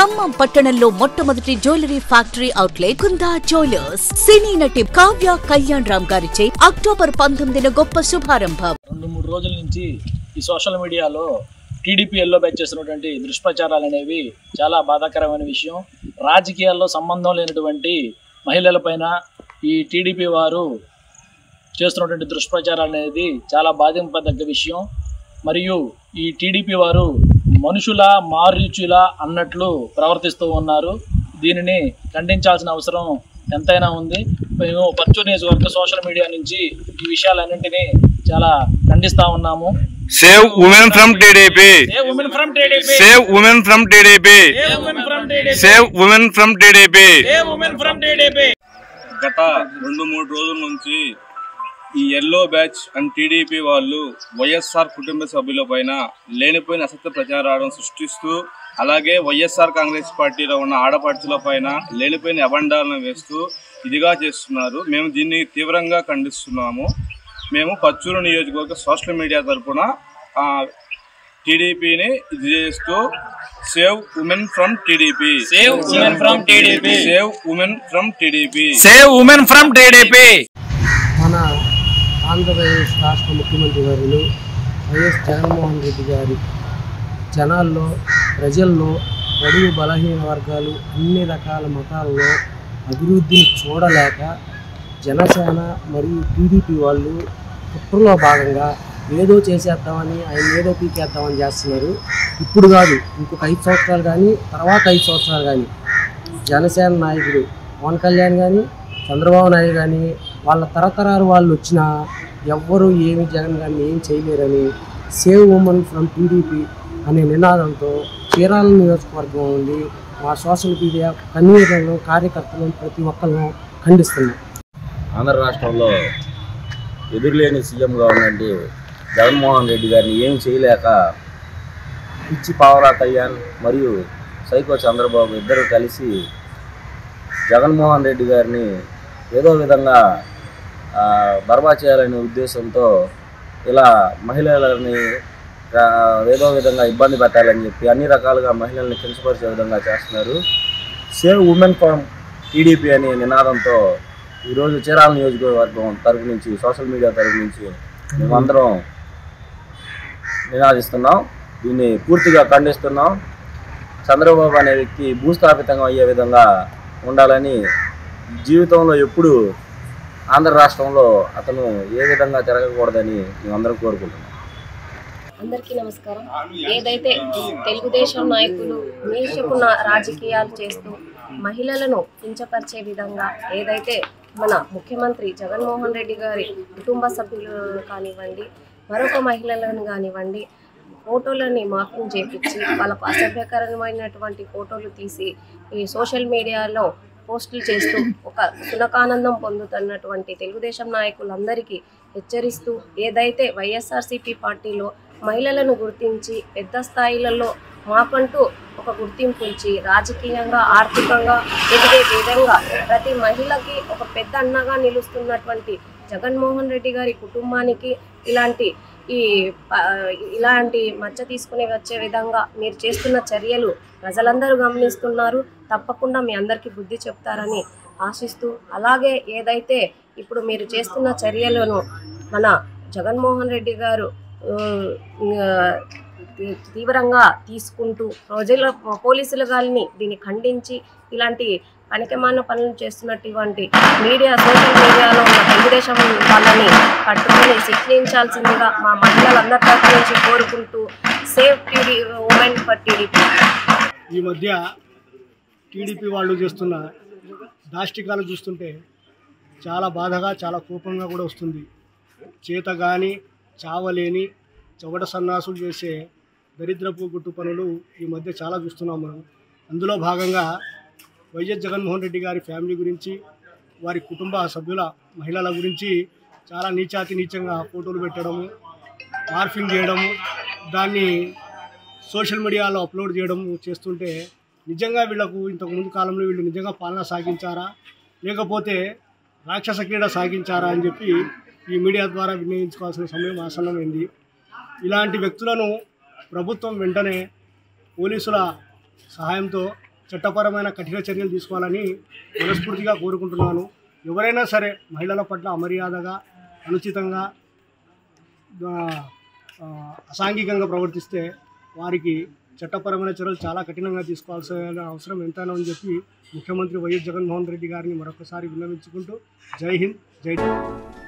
ఖమ్మం పట్టణంలో మొట్టమొదటి jewellery factory outlet Kunda jewellers cine నటి కావ్య కళ్యాణ్ రామ్ గారిచే అక్టోబర్ పంతొమ్మిదిన గొప్ప శుభారంభం రెండు మూడు రోజుల నుంచి ఈ సోషల్ మీడియాలో టీడీపీ ఎల్లో బ్యాచ్ చేస్తున్నటువంటి దుష్ప్రచారాలు అనేవి చాలా బాధాకరమైన విషయం రాజకీయాల్లో సంబంధం లేనటువంటి మహిళలపైన ఈ టీడీపీ వారు చేస్తున్నటువంటి దుష్ప్రచారాలు అనేది చాలా బాధింపదగ్గ విషయం మరియు ఈ టీడీపీ వారు మనుషుల మారుచుల అన్నట్లు ప్రవర్తిస్తూ ఉన్నారు దీనిని ఖండించాల్సిన అవసరం ఎంతైనా ఉంది మేము పర్చూర్ నియోజకవర్గ సోషల్ మీడియా నుంచి ఈ విషయాలన్నింటినీ చాలా ఖండిస్తా ఉన్నాము Save women from TDP. Save women from TDP. Save women from TDP. Save women from TDP. Save women from TDP. Save women from TDP. గత రెండు మూడు రోజుల నుంచి ఈ ఎల్లో బ్యాచ్ అండ్ టీడీపీ వాళ్ళు వైఎస్ఆర్ కుటుంబ సభ్యుల పైన లేనిపోయిన అసత్య ప్రచారాలను సృష్టిస్తూ అలాగే వైఎస్ఆర్ కాంగ్రెస్ పార్టీలో ఉన్న ఆడపడుచుల పైన లేనిపోయిన అబండాలను వేస్తూ ఇదిగా చేస్తున్నారు మేము దీన్ని తీవ్రంగా ఖండిస్తున్నాము మేము పచ్చూరు నియోజకవర్గ సోషల్ మీడియా తరఫున టీడీపీని ఇది చేస్తూ save women from TDP Save women from TDP. Save women from TDP Save women from TDP. మన ఆంధ్రప్రదేశ్ రాష్ట్ర ముఖ్యమంత్రి వర్యులు వైఎస్ జగన్మోహన్ రెడ్డి గారి జనాల్లో ప్రజల్లో బడుగు బలహీన వర్గాలు అన్ని రకాల మతాల్లో అభివృద్ధిని చూడలేక జనసేన మరియు టీడీపీ వాళ్ళు కుట్రలో భాగంగా ఏదో చేసేద్దామని ఆయన ఏదో పీకేద్దామని చేస్తున్నారు ఇప్పుడు కాదు ఇంకొక ఐదు సంవత్సరాలు కానీ తర్వాత ఐదు సంవత్సరాలు కానీ జనసేన నాయకుడు పవన్ కళ్యాణ్ కానీ చంద్రబాబు నాయుడు కానీ వాళ్ళ తరతరాలు వాళ్ళు వచ్చినా ఎవ్వరూ ఏమి జగన్ గారిని ఏం చేయలేరని సేవ్ ఉమెన్ ఫ్రమ్ టీడీపీ అనే నినాదంతో చీరాల నియోజకవర్గం నుండి మా సోషల్ మీడియా కన్వీనర్లను కార్యకర్తలను ప్రతి ఒక్కరిని ఖండిస్తున్నాం ఆంధ్ర రాష్ట్రంలో ఎదురులేని సీఎంగా ఉన్నటువంటి జగన్మోహన్ రెడ్డి గారిని ఏం చేయలేక పిచ్చి పావలా కళ్యాణ్ మరియు సైకో చంద్రబాబు ఇద్దరు కలిసి జగన్మోహన్ రెడ్డి గారిని ఏదో విధంగా ఆ, బర్బా చేయాలనే ఉద్దేశంతో ఇలా మహిళలని ఆ, ఏదో విధంగా ఇబ్బంది పెట్టాలని చెప్పి అన్ని రకాలుగా మహిళల్ని కించపరిచే విధంగా చేస్తున్నారు సేవ్ ఉమెన్ ఫార్మ్ టీడీపీ అనే నినాదంతో ఈరోజు చీరాల నియోజకవర్గం తరపు నుంచి సోషల్ మీడియా తరపు నుంచి మేమందరం నినాదిస్తున్నాం దీన్ని పూర్తిగా ఖండిస్తున్నాం చంద్రబాబు అనే వ్యక్తి భూస్థాపితంగా అయ్యే విధంగా ఉండాలని జీవితంలో ఎప్పుడు ఆంధ్ర రాష్ట్రంలో అతను ఏ విధంగా తిరగకూడదని మేమందరం కోరుకుంటున్నాం అందరికీ నమస్కారం ఏదైతే తెలుగుదేశం నాయకులు నీచకున్న రాజకీయాలు చేస్తూ మహిళలను కించపరిచే విధంగా ఏదైతే మన ముఖ్యమంత్రి జగన్మోహన్ రెడ్డి గారి కుటుంబ సభ్యులు కానివ్వండి మరొక మహిళలను కానివ్వండి ఫోటోలని మార్పింగ్ చేపించి వాళ్ళకు అసభ్యకరమైనటువంటి ఫోటోలు తీసి ఈ సోషల్ మీడియాలో పోస్టులు చేస్తూ ఒక సునకానందం పొందుతున్నటువంటి తెలుగుదేశం నాయకులందరికీ హెచ్చరిస్తూ ఏదైతే వైఎస్ఆర్సీపీ పార్టీలో మహిళలను గుర్తించి పెద్ద స్థాయిలలో మాకంటూ ఒక గుర్తింపు ఇచ్చి రాజకీయంగా ఆర్థికంగా ఎదిగే విధంగా ప్రతి మహిళకి ఒక పెద్ద అన్నగా నిలుస్తున్నటువంటి జగన్మోహన్ రెడ్డి గారి కుటుంబానికి ఇలాంటి ఈ ప- ఇలాంటి మచ్చ తీసుకుని వచ్చే విధంగా మీరు చేస్తున్న చర్యలు ప్రజలందరూ గమనిస్తున్నారు తప్పకుండా మీ అందరికీ బుద్ధి చెప్తారని ఆశిస్తూ అలాగే ఏదైతే ఇప్పుడు మీరు చేస్తున్న చర్యలను మన జగన్మోహన్ రెడ్డి గారు ఆ, ఆ, తీ- తీవ్రంగా తీసుకుంటూ ప్రజల పోలీసులు గారిని దీన్ని ఖండించి ఇలాంటి పనికిమాన పనులు చేస్తున్నటువంటి మీడియా సోషల్ మీడియాలో ఉన్న తెలుగుదేశం వాళ్ళని పట్టుకొని శిక్షించాల్సిందిగా మా మహిళలందరి తరఫు నుంచి కోరుకుంటూ safe T D women for T D P ఈ మధ్య టీడీపీ వాళ్ళు చేస్తున్న దాష్టికాలు చూస్తుంటే చాలా బాధగా చాలా కోపంగా కూడా వస్తుంది చేత కానీ చావలేని చవట సన్నాసులు చేసే దరిద్రపు గుట్టు పనులు ఈ మధ్య చాలా చూస్తున్నాం మనం అందులో భాగంగా వైఎస్ జగన్మోహన్ రెడ్డి గారి ఫ్యామిలీ గురించి వారి కుటుంబ సభ్యుల మహిళల గురించి చాలా నీచాతి నీచంగా ఫోటోలు పెట్టడము మార్ఫింగ్ చేయడము దాన్ని సోషల్ మీడియాలో అప్లోడ్ చేయడం చేస్తుంటే నిజంగా వీళ్ళకు ఇంతకు ముందు కాలంలో వీళ్ళు నిజంగా పాలన సాగించారా లేకపోతే రాక్షస క్రీడ సాగించారా అని చెప్పి ఈ మీడియా ద్వారా వినియోగించుకోవాల్సిన సమయం ఆసన్నమైంది ఇలాంటి వ్యక్తులను ప్రభుత్వం వెంటనే పోలీసుల సహాయంతో చట్టపరమైన కఠిన చర్యలు తీసుకోవాలని మనస్ఫూర్తిగా కోరుకుంటున్నాను ఎవరైనా సరే మహిళల పట్ల అమర్యాదగా అనుచితంగా ఆ, ఆ, అసాంఘికంగా ప్రవర్తిస్తే వారికి చట్టపరమైన చర్యలు చాలా కఠినంగా తీసుకోవాల్సిన అవసరం ఎంతైనా అని చెప్పి ముఖ్యమంత్రి వైఎస్ జగన్మోహన్ రెడ్డి గారిని మరొకసారి విన్నవించుకుంటూ జై హింద్ జై